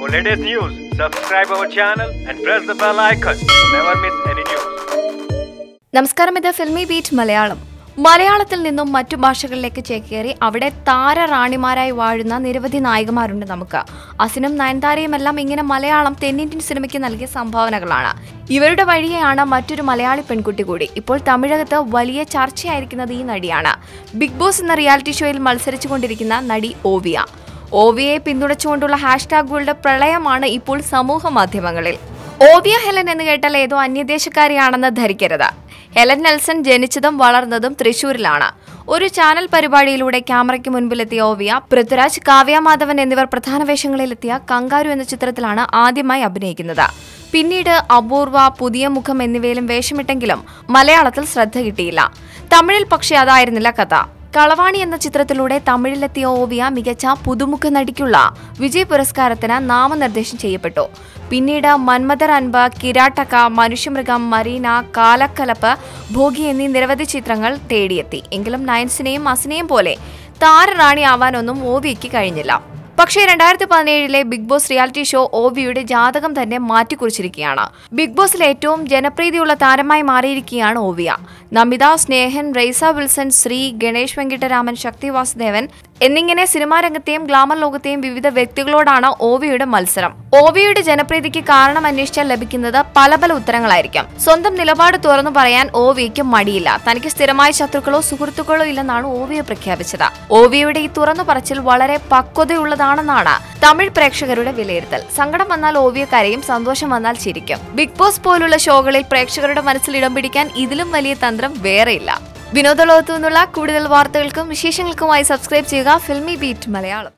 For latest news, subscribe our channel and press the bell icon to never miss any news. നമസ്കാരം ഇത് filmy Filmibeat Malayalam മലയാളത്തിൽ നിന്നും മറ്റു ഭാഷകളിലേക്ക് ചേക്കേറി അവിടെ താരറാണിമാരായി വാഴുന്ന നിരവധി നായികമാരുണ്ട് നമുക്ക് അസിനും നയൻതാരയും എല്ലാം ഇങ്ങനെ മലയാളം തെന്നിന്ത്യൻ സിനിമയ്ക്ക് നൽകിയ സംഭാവനകളാണ് ഇവരുടെ വഴിയെയാണ് മറ്റൊരു മലയാളി പെൺകുട്ടി കൂടി ഇപ്പോൾ തമിഴകത്ത് വലിയ ചർച്ചയായിരിക്കുന്നത് ഈ നടിയാണ് ബിഗ് ബോസ് എന്ന റിയാലിറ്റി ഷോയിൽ മത്സരിച്ചുകൊണ്ടിരിക്കുന്ന നടി ഓവിയ ഓവിയയെ പിന്തുണച്ചുകൊണ്ടുള്ള ഹാഷ്ടാഗുകളുടെ പ്രളയമാണ് ഇപ്പോൾ സമൂഹ മാധ്യമങ്ങളിൽ ഓവിയ ഹെലൻ എന്ന് കേട്ടാൽ ഏതോ അന്യദേശക്കാരിയാണെന്ന് ധരിക്കരുത് ഹെലൻ നെൽസൺ ജനിച്ചതും വളർന്നതും തൃശൂരിലാണ് ഒരു ചാനൽ പരിപാടിയിലൂടെ ക്യാമറയ്ക്ക് മുൻപിലെത്തിയ ഓവിയ പൃഥ്വിരാജ് കാവ്യ മാധവൻ എന്നിവർ പ്രധാന വേഷങ്ങളിലെത്തിയ കങ്കാരു എന്ന ചിത്രത്തിലാണ് ആദ്യമായി അഭിനയിക്കുന്നത് പിന്നീട് അപൂർവ പുതിയ മുഖം എന്നിവയിലും വേഷമിട്ടെങ്കിലും മലയാളത്തിൽ ശ്രദ്ധ കിട്ടിയില്ല തമിഴിൽ പക്ഷേ അതായിരുന്നില്ല കഥ കളവാണി എന്ന ചിത്രത്തിലൂടെ തമിഴിലെത്തിയ ഓവിയ മികച്ച പുതുമുഖ നടിക്കുള്ള വിജയ് പുരസ്കാരത്തിന് നാമനിർദ്ദേശം ചെയ്യപ്പെട്ടു പിന്നീട് മന്മഥർ അൻപ് കിരാട്ടക്ക മനുഷ്യമൃഗം മരീന കാലക്കലപ്പ് ഭോഗി എന്നീ നിരവധി ചിത്രങ്ങൾ തേടിയെത്തി എങ്കിലും നയൻസിനെയും അസിനെയും പോലെ താരറാണി ആവാനൊന്നും ഓവിയയ്ക്ക് കഴിഞ്ഞില്ല പക്ഷേ രണ്ടായിരത്തി പതിനേഴിലെ ബിഗ് ബോസ് റിയാലിറ്റി ഷോ ഓവിയുടെ ജാതകം തന്നെ മാറ്റിക്കുറിച്ചിരിക്കുകയാണ് ബിഗ് ബോസിൽ ഏറ്റവും ജനപ്രീതിയുള്ള താരമായി മാറിയിരിക്കുകയാണ് ഓവിയ നമിത സ്നേഹൻ റെയ്സ വിൽസൺ ശ്രീ ഗണേഷ് വെങ്കിട്ടരാമൻ ശക്തി വാസുദേവൻ എന്നിങ്ങനെ സിനിമാ രംഗത്തെയും ഗ്ലാമർ ലോകത്തെയും വിവിധ വ്യക്തികളോടാണ് ഓവിയുടെ മത്സരം ഓവിയുടെ ജനപ്രീതിക്ക് കാരണം അന്വേഷിച്ചാൽ ലഭിക്കുന്നത് പല പല ഉത്തരങ്ങളായിരിക്കും സ്വന്തം നിലപാട് തുറന്നു പറയാൻ ഓവിയയ്ക്ക് മടിയില്ല തനിക്ക് സ്ഥിരമായ ശത്രുക്കളോ സുഹൃത്തുക്കളോ ഇല്ലെന്നാണ് ഓവിയ പ്രഖ്യാപിച്ചത് ഓവിയയുടെ ഈ തുറന്നു പറച്ചിൽ വളരെ പക്വതയുള്ളതാണെന്നാണ് തമിഴ് പ്രേക്ഷകരുടെ വിലയിരുത്തൽ സങ്കടം വന്നാൽ ഓവിയ കരയും സന്തോഷം വന്നാൽ ചിരിക്കും ബിഗ് ബോസ് പോലുള്ള ഷോകളിൽ പ്രേക്ഷകരുടെ മനസ്സിൽ ഇടം പിടിക്കാൻ ഇതിലും വലിയ തന്ത്രം വേറെയില്ല വിനോദ ലോകത്തു നിന്നുള്ള കൂടുതൽ വാർത്തകൾക്കും വിശേഷങ്ങൾക്കുമായി സബ്സ്ക്രൈബ് ചെയ്യുക ഫിൽമി ബീറ്റ് മലയാളം